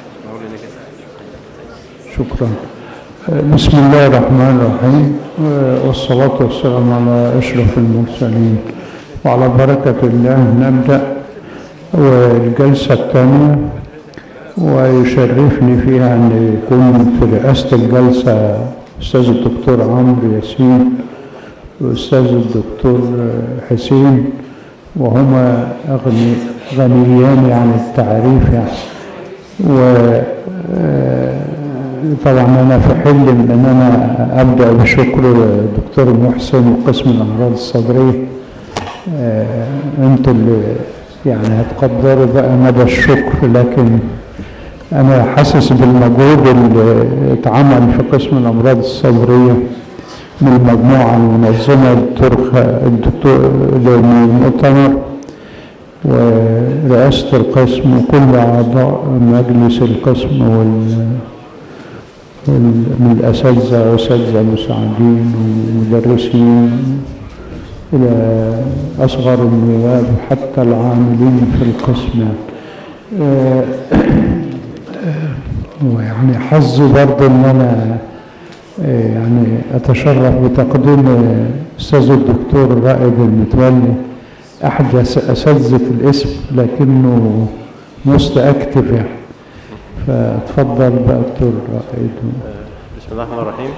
شكرا بسم الله الرحمن الرحيم والصلاة والسلام على أشرف المرسلين وعلى بركة الله نبدأ والجلسة الثانية ويشرفني فيها أن يكون في رئاسة الجلسة أستاذ الدكتور عمرو ياسين والأستاذ الدكتور حسين وهما أغني غنيان عن التعريف يعني و طبعا انا في حل ان انا ابدا بشكر الدكتور محسن وقسم الامراض الصدريه انتوا اللي يعني هتقدروا بقى مدى الشكر لكن انا حاسس بالمجهود اللي اتعمل في قسم الامراض الصدريه من المجموعه المنظمه الدكتور الدكتور للمؤتمر ورئاسه القسم وكل اعضاء مجلس القسم وال من الأساتذة وأساتذة مساعدين ومدرسين إلى أصغر النواب حتى العاملين في القسم ويعني حظي برضه إن أنا يعني أتشرف بتقديم أستاذ الدكتور رائد المتولي أحد أساتذة الاسم لكنه موست أكتف يعني فاتفضل بقى دكتور رائد بسم الله الرحمن الرحيم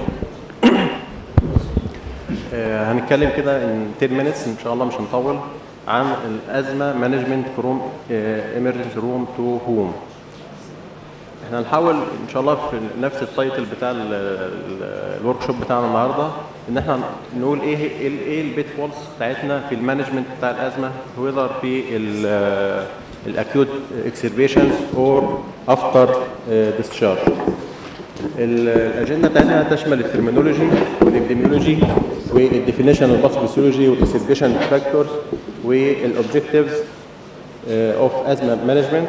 آه، هنتكلم كده ان 10 minutes ان شاء الله مش هنطول عن الازمه مانجمنت فروم ايمرجنسي روم تو هوم احنا هنحاول ان شاء الله في نفس التايتل بتاع الورك شوب بتاعنا النهارده ان احنا نقول ايه ايه ايه البيت فولز بتاعتنا في المانجمنت بتاع الازمه ويذر في الاكيوت اكسربيشنز اور افتر ديسشارج الاجنده بتاعتنا تشمل الترمينولوجي والابديميولوجي والديفينيشن والباثوفيسيولوجي والاكسربيشن فاكتورز والاوبجكتيفز اوف ازمه مانجمنت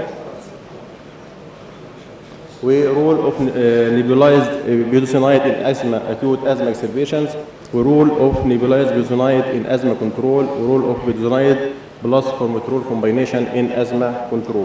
ورول اوف نيبولايزد بيوتوسينايد ان ازمه اكيوت ازمه اكسربيشنز ورول اوف نيبولايزد بيوتوسينايد ان ازمه كنترول ورول اوف بيوتوسينايد بلس فورمترول كومباينيشن ان ازمه كنترول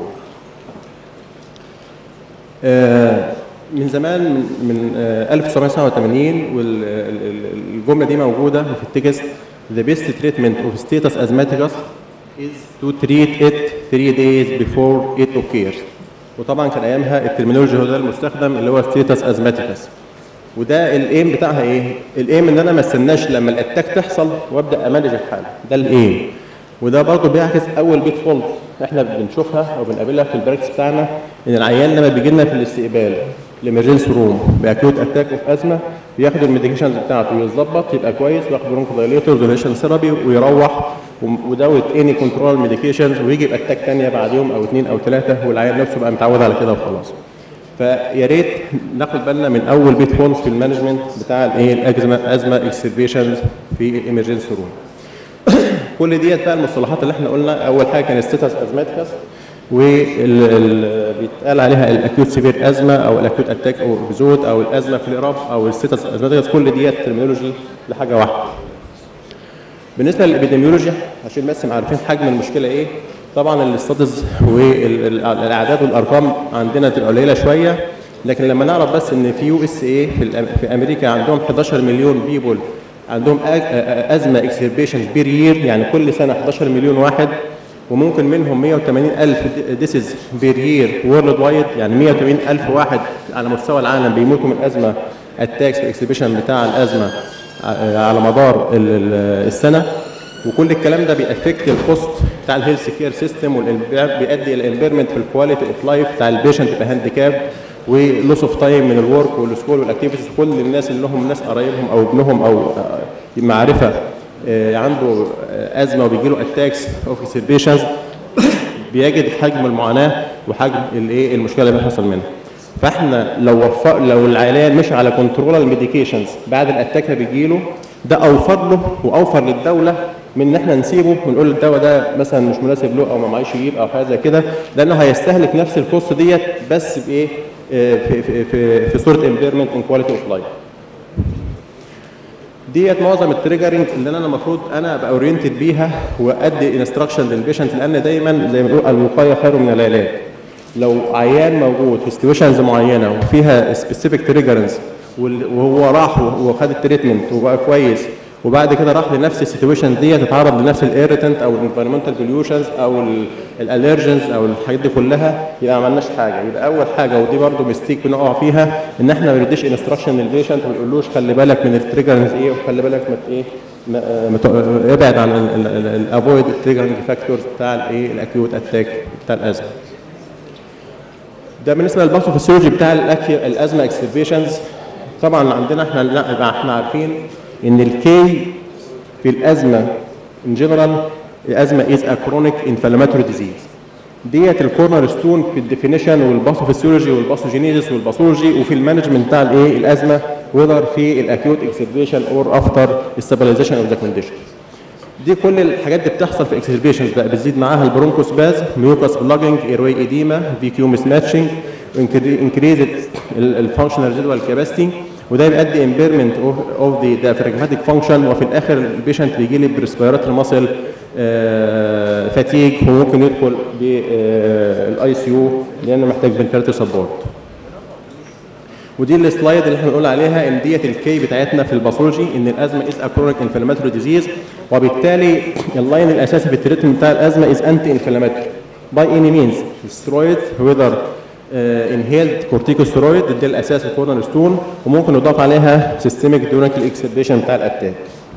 من زمان من 1987 والجمله دي موجوده في التكست The best treatment of status asthmaticus is to treat it three days before it occurs. وطبعا كان ايامها الترمينولوجي هو ده المستخدم اللي هو ستيتس ازماتيكس وده الايم بتاعها ايه؟ الايم ان انا ما استناش لما الاتاك تحصل وابدا امانج الحاله ده الايم وده برضه بيعكس اول بيت فولت احنا بنشوفها او بنقابلها في البراكتس بتاعنا ان العيان لما بيجي لنا في الاستقبال الامرجنسي روم باكيوت اتاك اوف ازمه بياخد الميديكيشنز بتاعته ويظبط يبقى كويس وياخد برونكو دايليتورز وريشن ثيرابي ويروح وداوت اني كنترول ميديكيشنز ويجي باتاك ثانيه بعد يوم او اثنين او ثلاثه والعيان نفسه بقى متعود على كده وخلاص. فيا ريت ناخد بالنا من اول بيت فولز في المانجمنت بتاع الايه الازمه ازمه اكسربيشنز في الامرجنسي روم. كل ديت بقى المصطلحات اللي احنا قلنا اول حاجه كان ستاتس ازماتيكس وبيتقال عليها الاكيوت سيفير ازمه او الاكيوت اتاك او ابيزود او الازمه في الرب او الستاتس ازماتيكس كل ديت ترمينولوجي لحاجه واحده. بالنسبه للابيديميولوجي عشان بس عارفين حجم المشكله ايه طبعا الاستاتس والاعداد والارقام عندنا تبقى قليله شويه لكن لما نعرف بس ان في يو اس اي في امريكا عندهم 11 مليون بيبول عندهم ازمه اكسربيشن بير يير يعني كل سنه 11 مليون واحد وممكن منهم 180 الف ديسز بير يير وورلد وايد يعني 180 الف واحد على مستوى العالم بيموتوا من ازمه اتاكس الاكسربيشن بتاع الازمه على مدار السنه وكل الكلام ده بيأفكت الكوست بتاع الهيلث كير سيستم بيؤدي الى امبيرمنت في الكواليتي اوف لايف بتاع البيشنت يبقى هانديكاب ولوس اوف تايم من الورك والسكول والاكتيفيتيز كل الناس اللي لهم ناس قرايبهم او ابنهم او معرفه عنده ازمه وبيجي له اتاكس اوف اكسربيشنز بيجد حجم المعاناه وحجم الايه المشكله اللي بيحصل منها فاحنا لو وفق لو العيان مش على كنترول الميديكيشنز بعد الاتاك بيجي له ده اوفر له واوفر للدوله من ان احنا نسيبه ونقول الدواء ده مثلا مش مناسب له او ما معيش يجيب او حاجه زي كده لانه هيستهلك نفس الكوست ديت بس بايه في في في, في صوره امبيرمنت ان كواليتي اوف لايف ديت معظم التريجرنج اللي انا المفروض انا ابقى اورينتد بيها وادي انستراكشن للبيشنت لان دايما زي ما بنقول الوقايه خير من العلاج لو عيان موجود في سيتويشنز معينه وفيها سبيسيفيك تريجرنس وهو راح وخد التريتمنت وبقى كويس وبعد كده راح لنفس السيتويشن دي تتعرض لنفس الايريتنت او الانفيرمنتال بوليوشنز او الالرجنز او الحاجات دي كلها يبقى ما عملناش حاجه يبقى اول حاجه ودي برده ميستيك بنقع فيها ان احنا ما بنديش انستراكشن للبيشنت ما بنقولوش خلي بالك من التريجرنز ايه وخلي بالك من ايه ما- ما ت- ابعد عن الافويد التريجرنج فاكتورز بتاع الايه الاكيوت اتاك بتاع الازمه ده بالنسبه للباثوفيسيولوجي بتاع الأكي- الازمه اكسبيشنز طبعا عندنا احنا لا يبقى احنا عارفين ان الكي في الازمه ان جنرال الازمه از ا كرونيك انفلاماتوري ديزيز ديت الكورنر ستون في الديفينيشن والباثوفيسيولوجي والباثوجينيزيس والباثولوجي وفي المانجمنت بتاع الايه الازمه وذر في الاكيوت اكسبيشن اور افتر ستابلايزيشن اوف ذا كونديشن دي كل الحاجات دي بتحصل في اكسبريشنز بقى بتزيد معاها البرونكوسباز ميوكاس بلاجنج ايروي ايديما في كيو مس ماتشنج انكريز الفانكشنال ريزيدوال كاباسيتي وده بيؤدي امبيرمنت اوف ذا ديافراجماتيك فانكشن وفي الاخر البيشنت بيجي لي بريسبيراتوري ماسل فاتيج وممكن يدخل بالاي سي يو لانه محتاج فنتيلاتور سبورت ودي السلايد اللي احنا بنقول عليها ان ديت الكي بتاعتنا في الباثولوجي ان الازمه از اكرونيك انفلاماتوري ديزيز وبالتالي اللاين الاساسي في التريتمنت بتاع الازمه از انتي انفلاماتوري باي اني مينز سترويد وذر انهيلد كورتيكوستيرويد ده الاساس الكورنر ستون وممكن يضاف عليها سيستميك دورنك الاكسبريشن بتاع الاتاك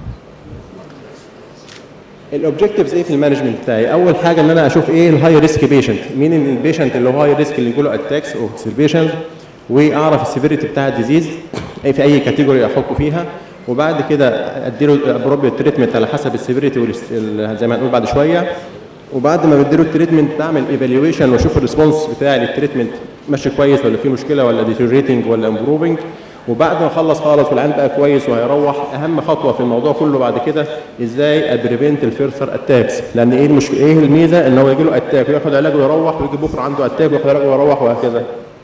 الاوبجكتيفز ايه في المانجمنت بتاعي اول حاجه ان انا اشوف ايه الهاي ريسك بيشنت مين البيشنت اللي هو هاي ريسك اللي يجيله اتاكس او اكسبريشنز واعرف السيفيريتي بتاع الديزيز اي في اي كاتيجوري احطه فيها وبعد كده اديله ابروبريت تريتمنت على حسب السيفيريتي زي ما هنقول بعد شويه وبعد ما بديله التريتمنت بعمل ايفالويشن واشوف الريسبونس بتاعي للتريتمنت ماشي كويس ولا في مشكله ولا ديتيريتنج ولا امبروفنج وبعد ما اخلص خالص والعيان بقى كويس وهيروح اهم خطوه في الموضوع كله بعد كده ازاي ابريفنت الفيرسر اتاكس لان ايه المشكله ايه الميزه ان هو يجي له اتاك وياخد علاجه ويروح ويجي بكره عنده اتاك وياخد علاجه ويروح وهكذا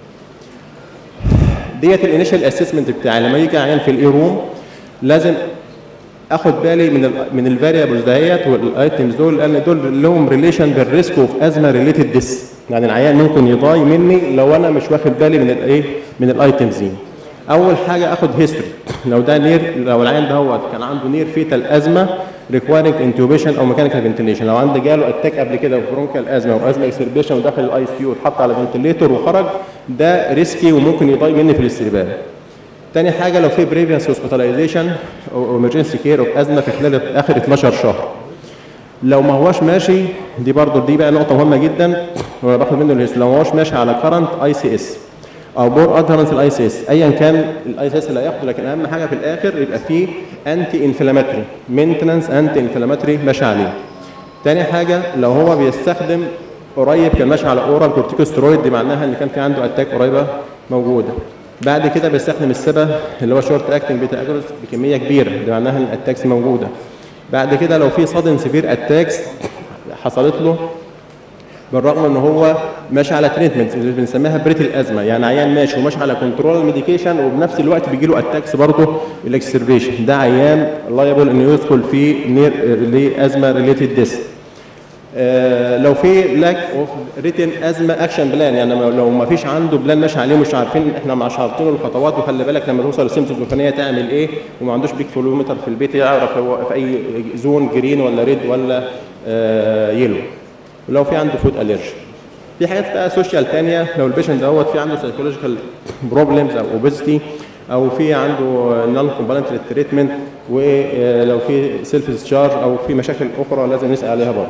ديت الانيشال اسسمنت بتاعي لما يجي عيان في الاي روم لازم اخد بالي من ال من الفاريبلز دهيت والايتمز دول لان دول لهم ريليشن بالريسك اوف ازمه ريليتد ديس يعني العيان ممكن يضاي مني لو انا مش واخد بالي من الايه من الايتمز دي اول حاجه اخد هيستوري لو ده نير لو العيان دهوت كان عنده نير فيتال ازمه ريكوايرنج انتوبيشن او ميكانيكال فنتيليشن لو عنده جاله اتاك قبل كده وبرونكال ازمه وازمه اكسربيشن ودخل الاي سي يو واتحط على فنتيليتور وخرج ده ريسكي وممكن يضاي مني في الاستقبال تاني حاجه لو في بريفيوس هوسبيتاليزيشن او ايمرجنسي كير اوف ازمه في خلال اخر 12 شهر لو ما هوش ماشي دي برضه دي بقى نقطه مهمه جدا وانا باخد منه الهيس لو ما هوش ماشي على كرنت اي سي اس او بور ادهرنس الاي سي اس ايا كان الاي سي اس اللي هياخده لكن اهم حاجه في الاخر يبقى فيه انتي انفلاماتوري مينتننس انتي انفلاماتوري ماشي عليه تاني حاجه لو هو بيستخدم قريب كان ماشي على اورال كورتيكوستيرويد دي معناها ان كان في عنده اتاك قريبه موجوده بعد كده بيستخدم السبا اللي هو شورت اكتنج بيتا اجونست بكميه كبيره ده معناها ان الاتاكس موجوده بعد كده لو في صدن سيفير اتاكس حصلت له بالرغم ان هو ماشي على تريتمنت اللي بنسميها بريت الازمه يعني عيان ماشي وماشي على كنترول ميديكيشن وبنفس الوقت بيجي له اتاكس برضه الاكسربيشن ده عيان لايبل انه يدخل في نير لازمه ريليتد ديس آه لو في لاك اوف ريتن ازمه اكشن بلان يعني لو ما فيش عنده بلان ماشي عليه مش عارفين احنا مش حاطين له الخطوات وخلي بالك لما توصل للسيمتومز الفلانيه تعمل ايه وما عندوش بيك فلومتر في البيت يعرف هو في اي زون جرين ولا ريد ولا آه يلو ولو في عنده فود الرجي في حاجات بقى سوشيال ثانيه لو البيشنت دوت في عنده سايكولوجيكال بروبلمز او اوبيستي او في عنده نون كومبلنت تريتمنت ولو في سيلف ديسشارج او في مشاكل اخرى لازم نسال عليها برضه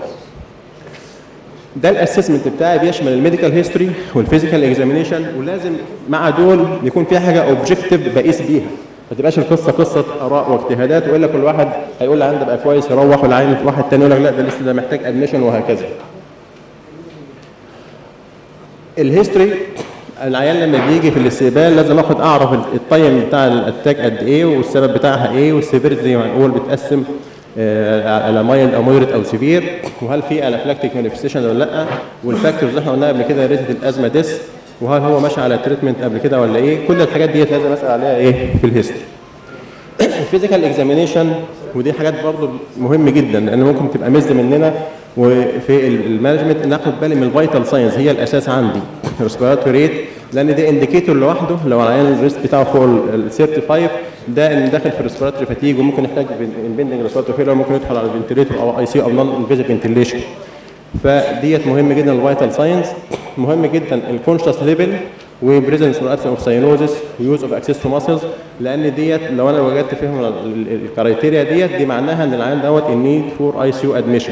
ده الاسسمنت بتاعي بيشمل الميديكال هيستوري والفيزيكال اكزامينيشن ولازم مع دول يكون في حاجه اوبجكتيف بقيس بيها ما تبقاش القصه قصه اراء واجتهادات والا كل واحد هيقول لي ده بقى كويس يروح والعين واحد تاني يقول لك لا ده لسه ده محتاج ادميشن وهكذا. الهيستوري العيان لما بيجي في الاستقبال لازم اخد اعرف التايم بتاع الاتاك قد ايه والسبب بتاعها ايه والسيفيرتي زي ما نقول بتقسم على مايلد او مودريت او سيفير وهل في انافلاكتيك مانيفستيشن ولا لا والفاكتورز اللي احنا قلناها قبل كده ريتد الازمه ديس وهل هو ماشي على تريتمنت قبل كده ولا ايه كل الحاجات ديت لازم اسال عليها ايه في الهيستوري الفيزيكال اكزامينيشن ودي حاجات برضو مهم جدا لان ممكن تبقى مزد مننا وفي المانجمنت ناخد بالي من الفيتال ساينز هي الاساس عندي ريسبيراتوري ريت لان ده انديكيتور لوحده لو العيان الريسك بتاعه فوق ال 35 ده ان داخل في ريسبيراتوري فاتيج وممكن يحتاج امبندنج ريسبيراتوري فيلر ممكن يدخل على الفنتليتور او اي سي او نون انفيزيف فنتليشن فديت مهم جدا الفيتال ساينس مهم جدا الكونشس ليفل وبريزنس اوف ساينوزس ويوز اوف اكسس تو ماسلز لان ديت لو انا وجدت فيهم الكرايتيريا ديت دي معناها ان العيان دوت النيد فور اي سي يو ادميشن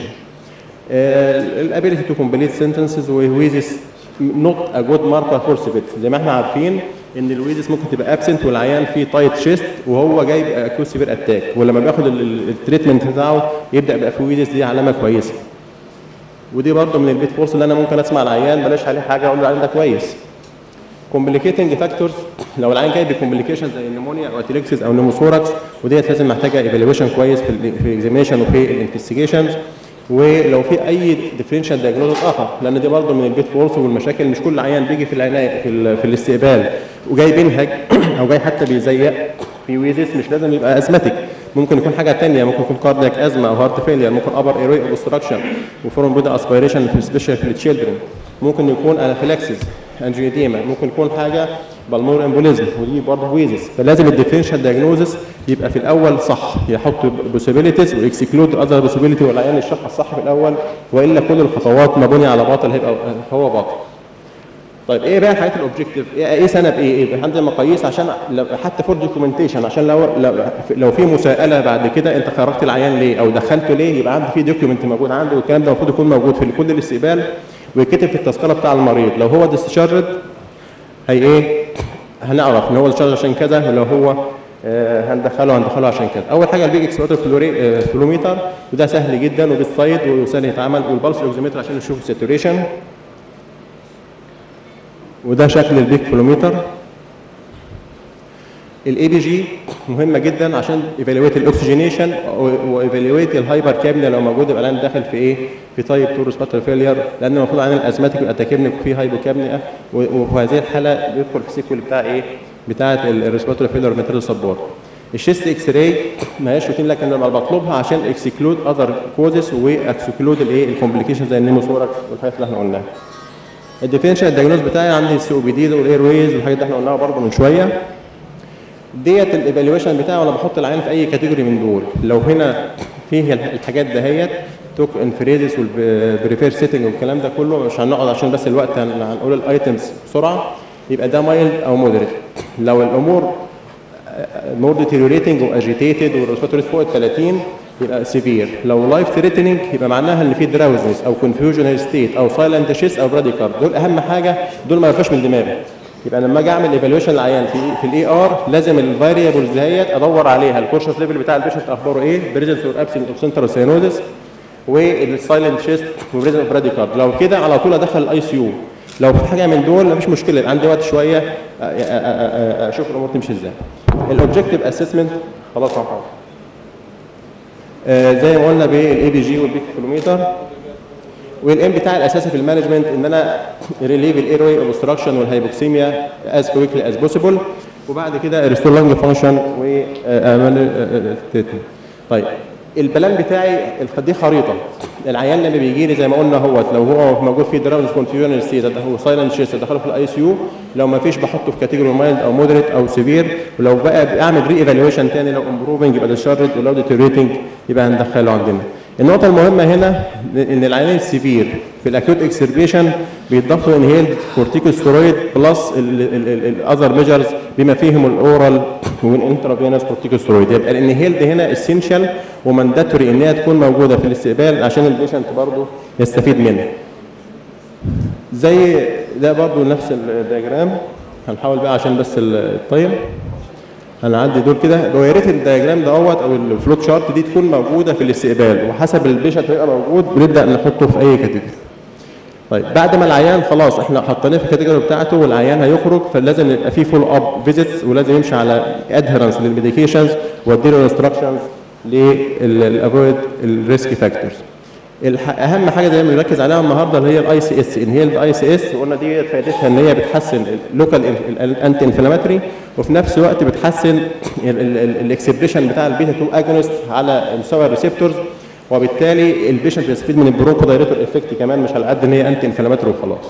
الابيليتي تو كومبليت سنتنسز وهويزس نوت ا جود ماركر فور سيفيت زي ما احنا عارفين ان الويزس ممكن تبقى ابسنت والعيان فيه تايت شيست وهو جايب اكيوت سيفير اتاك ولما بياخد التريتمنت بتاعه يبدا يبقى في ويزس دي علامه كويسه ودي برضه من البيت فورس اللي انا ممكن اسمع العيان بلاش عليه حاجه اقول له العيان ده كويس كومبليكيتنج فاكتورز لو العيان جاي بكومبليكيشن زي النمونيا او اتليكسيس او نيموثوركس وديت لازم محتاجه ايفالويشن كويس في ال في الاكزامينشن وفي الانفستيجيشنز ولو في اي ديفرنشال دايجنوز اخر لان دي برضه من البيت فورس والمشاكل مش كل عيان بيجي في العنايه في, ال في الاستقبال وجاي بينهج او جاي حتى بيزيق في ويزيس مش لازم يبقى ازمتك ممكن يكون حاجه ثانيه ممكن يكون كاردياك ازمه او هارت فيلير ممكن ابر ايروي اوبستراكشن وفورم بودا اسبيريشن في سبيشال في التشيلدرن ممكن يكون انافيلاكسيس انجيوديما ممكن يكون حاجه بالمور امبوليزم ودي برضه ويزس فلازم الديفرنشال دايجنوزس يبقى في الاول صح يحط بوسيبيليتيز واكسكلود اذر بوسيبيليتي والعيان يشرحها الصح في الاول والا كل الخطوات مبنيه على باطل هيبقى هو باطل طيب ايه بقى الحاجات الاوبجكتيف ايه, إيه سنه بايه ايه عندي مقاييس عشان لو حتى فور دوكيومنتيشن عشان لو لو, لو في مساءله بعد كده انت خرجت العيان ليه او دخلته ليه يبقى عندي في دوكيومنت موجود عندي والكلام ده المفروض يكون موجود في كل الاستقبال ويتكتب في التذكره بتاع المريض لو هو ديسشارجد هي ايه هنعرف ان هو ديسشارج عشان كذا ولو هو آه هندخله هندخله عشان كذا اول حاجه البيج اكسبلوراتور فلوري فلوميتر وده سهل جدا وبالسايد وسهل يتعمل والبلس اوكسيمتر عشان نشوف الساتوريشن وده شكل البيك فلوميتر الاي بي جي مهمه جدا عشان ايفالويت الاكسجينيشن وايفالويت الهايبر كابنيا لو موجود يبقى الان داخل في ايه؟ في تايب 2 ريسبيرتوري فيلير لان المفروض عن الازماتيك يبقى تاكيبنيك فيه هايبوكابنيا وفي هذه الحاله بيدخل في السيكول بتاع ايه؟ بتاعه الريسبيرتوري فيلير ماتيريال سبورت الشيست اكس راي ما هياش روتين لكن لما بطلبها عشان اكسكلود اذر كوزز واكسكلود الايه؟ الكومبليكيشن زي النيموثوركس والحاجات اللي احنا قلناها. الديفرنشال دايجنوز بتاعي عندي السي او بي دي والاير ويز والحاجات اللي احنا قلناها برضه من شويه ديت الايفالويشن بتاعي وانا بحط العيان في اي كاتيجوري من دول لو هنا فيه الحاجات دهيت توك انفريزس والبريفير سيتنج والكلام ده كله مش هنقعد عشان بس الوقت هنقول الايتمز بسرعه يبقى ده مايلد او مودريت لو الامور مور ديتيريوريتنج واجيتيتد والريسبيرتوري فوق ال 30 يبقى سيفير لو لايف ثريتنينج يبقى معناها ان في دراوزنس او كونفيوجن ستيت او سايلنت شيس او براديكارد دول اهم حاجه دول ما يرفعش من دماغي يبقى لما اجي اعمل ايفالويشن للعيان في في الاي ار لازم الفاريبلز ديت ادور عليها الكورشس ليفل بتاع البيشنت اخباره ايه بريزنس اور ابسنت اوف سنترال سينوزس والسايلنت شيست وبريزنس اوف براديكارد لو كده على طول ادخل الاي سي يو لو في حاجه من دول مفيش مشكله يبقى عندي وقت شويه اشوف الامور تمشي ازاي الاوبجكتيف اسسمنت خلاص يا محمد آه زي ما قلنا بالاي بي جي والبيك كيلومتر والام بتاعي الاساسي في المانجمنت ان انا ريليف الايروي اوبستراكشن والهايبوكسيميا از كويكلي از بوسيبل وبعد كده ريستور لانج فانكشن واعمل طيب البلان بتاعي دي خريطه العيان لما بيجي لي زي ما قلنا هو لو هو موجود فيه دراوز كونفيوجن ستيت ده هو سايلنت شيست دخله في الاي سي يو لو ما فيش بحطه في كاتيجوري مايلد او مودريت او سيفير ولو بقى اعمل ري ايفالويشن تاني لو امبروفنج يبقى ديشارد ولو ديتيريتنج يبقى هندخله عندنا النقطة المهمة هنا ان العيانين السيفير في الاكيوت اكسربيشن بيتضاف له انهيلد كورتيكوستيرويد بلس الاذر ميجرز بما فيهم الاورال والانترافينوس كورتيكوستيرويد يبقى الانهيلد هنا اسينشال ومانداتوري ان هي تكون موجودة في الاستقبال عشان البيشنت برضه يستفيد منها. زي ده برضه نفس الدياجرام هنحاول بقى عشان بس التايم هنعدي دول كده ويا ريت الدياجرام دوت او الفلوت شارت دي تكون موجوده في الاستقبال وحسب البيشنت هيبقى موجود بنبدا نحطه في اي كاتيجوري. طيب بعد ما العيان خلاص احنا حطيناه في الكاتيجوري بتاعته والعيان هيخرج فلازم يبقى فيه فول اب فيزيتس ولازم يمشي على ادهرنس للميديكيشنز واديله انستراكشنز للافويد الريسك فاكتورز. اهم حاجه زي ما بنركز عليها النهارده اللي هي الاي سي اس انهيلد اي سي اس وقلنا دي فائدتها ان هي بتحسن اللوكال انتي انفلاماتري وفي نفس الوقت بتحسن الاكسبريشن بتاع البيتا 2 اجونست على مستوى الريسبتورز وبالتالي البيشنت بيستفيد من البرونكو دايريتور افكت كمان مش على قد ان هي انتي انفلاماتوري وخلاص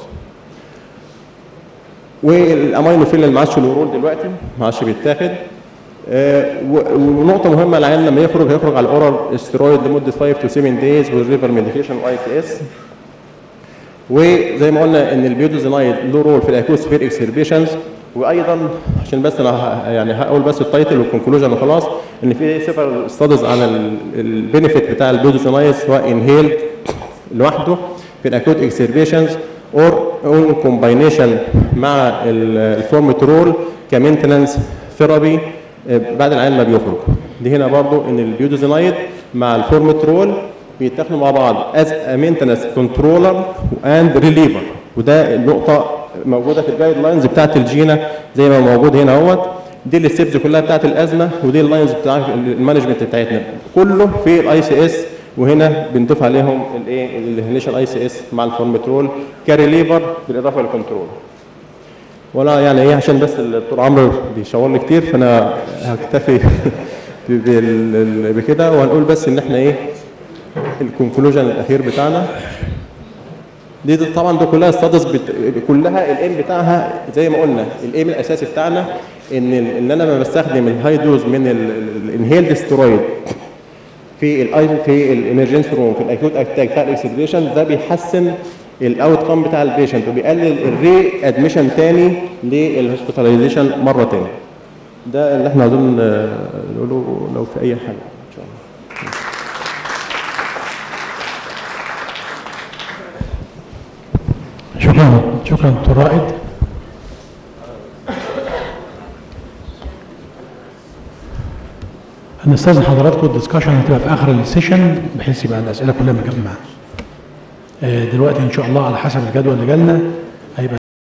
والامينوفيل اللي ما عادش له رول دلوقتي ما عادش بيتاخد آه، و- ونقطه مهمه العيان لما يخرج هيخرج على الاورال استرويد لمده 5 تو 7 دايز والريفر ميديكيشن واي تي اس وزي ما قلنا ان البيودوزينايد له رول في الاكوسفير اكسربيشنز وايضا عشان بس انا ه- يعني هقول بس التايتل والكونكلوجن وخلاص ان في سيفر ستاديز عن البينيفيت بتاع البيودوزينايد سواء انهيلد لوحده في الاكوت اكسربيشنز اور اون كومباينيشن مع ال- الفورمترول كمينتنانس ثيرابي بعد العيان ما بيخرج دي هنا برضو ان البيودوزينايد مع الفورمترول بيتاخدوا مع بعض از مينتنس كنترولر اند ريليفر وده النقطه موجوده في الجايد لاينز بتاعت الجينا زي ما موجود هنا اهوت دي الستبس كلها بتاعت الازمه ودي اللاينز بتاع المانجمنت بتاعتنا كله في الاي سي اس وهنا بنضيف عليهم الايه الانيشال اي سي اس مع الفورمترول كريليفر بالاضافه للكنترول ولا يعني ايه عشان بس الدكتور عمرو بيشاورني كتير فانا هكتفي ب- بال- بكده وهنقول بس ان احنا ايه الكونكلوجن الاخير بتاعنا دي, دي طبعا دي كلها ستادز بت... كلها الايم بتاعها زي ما قلنا الايم الاساسي بتاعنا ان ال- ان انا لما بستخدم الهاي دوز من الانهيلد ستيرويد في الاي في الامرجنسي روم في الاكيوت اتاك بتاع الاكسبريشن ده بيحسن الاوت كام بتاع البيشنت وبيقلل الري ادميشن تاني للهوسبيتاليزيشن مره تاني ده اللي احنا عاوزين آه، نقوله لو في اي حاجه ان شاء الله شكرا شكرا دكتور رائد هنستاذن حضراتكم الدسكشن هتبقى في اخر السيشن بحيث يبقى الاسئله كلها مجمعه آه، دلوقتي ان شاء الله على حسب الجدول اللي جالنا